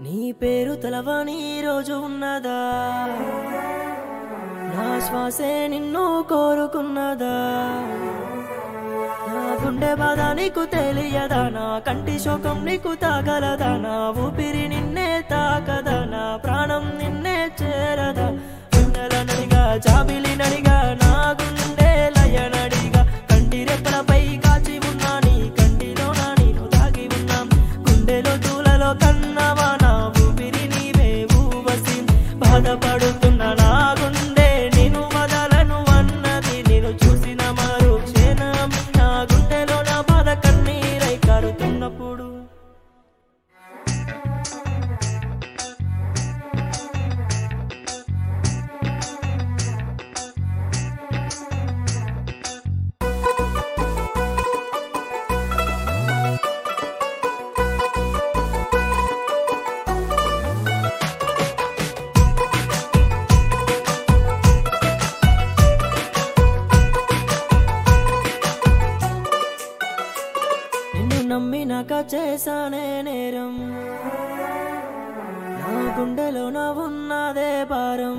నీ పేరు తెలవని రోజు ఉన్నదా నా శ్వాసే నిన్ను కోరుకున్నదా నా గుండె బాధ నీకు తెలియదా నా కంటి శోకం నీకు తాగలదా నా ఊపిరి నిన్నే తాకదా నా ప్రాణం నిన్నే చేరదా గుండెల నడిగా జాబిలి నడిగా నా గుండె లయనడిగా కంటి రెప్పలపై కాచి ఉన్నా నీ కంటిలో నా నేను దాగి ఉన్నాం గుండెలో దూలలో కన్నవా నా ఊపిరి నీవే ఊవసి బాధపడుతున్న నా గుండె నేను వదలను అన్నది నేను చూసిన మరో క్షణం నా గుండెలో నా బాధ కన్నీరై కారుతున్నప్పుడు నిన్ను నమ్మినాక చేశానే నేరం నా గుండెలో నా ఉన్నదే భారం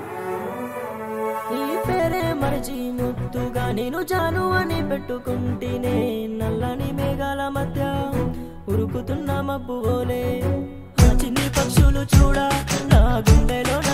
ఈ పేరే మరిచి ముద్దుగా నేను జాను అని పెట్టుకుంటేనే నల్లని మేఘాల మధ్య ఉరుకుతున్న మబ్బు ఓలే ఆ చిన్ని పక్షులు చూడ నా గుండెలో